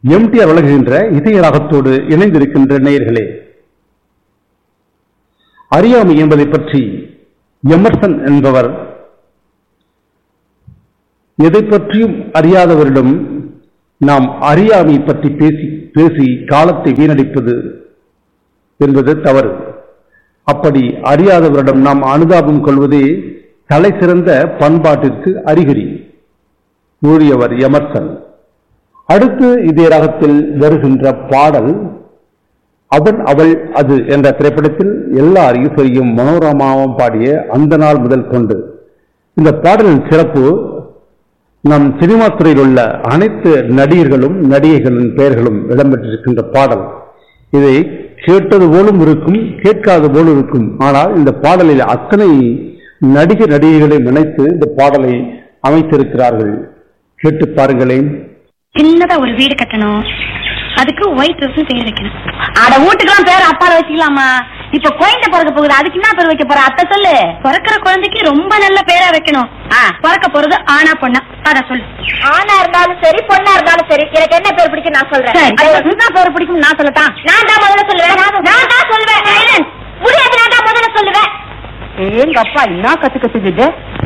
MTR வழங்குகின்ற இதயராகத்தோடு இணைந்திருக்கின்ற நேயர்களே அறியாமை என்பதை பற்றி எமர்சன் என்பவர் எதை பற்றியும் அறியாதவரிடம் நாம் அறியாமை பற்றி பேசி பேசி காலத்தை வீணடிப்பது என்பது தவறு அப்படி அறியாதவரிடம் நாம் அனுதாபம் கொள்வதே தலை சிறந்த பண்பாட்டிற்கு அறிகுறி கூறியவர் எமர்சன் அடுத்து இதே ராகத்தில் வருகின்ற பாடல் அவன் அவள் அது என்ற திரைப்படத்தில் எல்லார் ஈஸ்வரியும் மனோரமாவும் பாடிய அந்த நாள் முதல் கொண்டு இந்த பாடலின் சிறப்பு நம் சினிமா துறையில் உள்ள அனைத்து நடிகர்களும் நடிகைகளின் பெயர்களும் இடம்பெற்றிருக்கின்ற பாடல் இதை கேட்டது போலும் இருக்கும் கேட்காத போலும் இருக்கும் ஆனால் இந்த பாடலில் அத்தனை நடிகர் நடிகைகளை நினைத்து இந்த பாடலை அமைத்திருக்கிறார்கள் கேட்டு பாருங்களேன் சின்னதா ஒரு வீடு கட்டணும் அதுக்கு ஒயிட் ரோஸ் பேர் வைக்கணும் அட வீட்டுக்கெல்லாம் பேர் அப்பால வச்சுக்கலாமா இப்ப குழந்தை பிறக்க போகுது அதுக்கு என்ன பேர் வைக்க போற அத்தை சொல்லு பிறக்கிற குழந்தைக்கு ரொம்ப நல்ல பேரா வைக்கணும் ஆ. பிறக்க போறது ஆனா பொண்ணா அத சொல்லு ஆணா இருந்தாலும் சரி பொண்ணா இருந்தாலும் சரி எனக்கு என்ன பேர் பிடிக்கும் நான் சொல்றேன் சரி. அது உனக்கு என்ன பேர் பிடிக்கும் நான் சொல்லட்டான் நான் தான் முதல்ல சொல்லுவேன் நான் தான் சொல்லுவேன் முடியாது நான் தான் முதல்ல சொல்லுவேன் எங்க அப்பா என்ன கத்து கத்துக்கிட்டு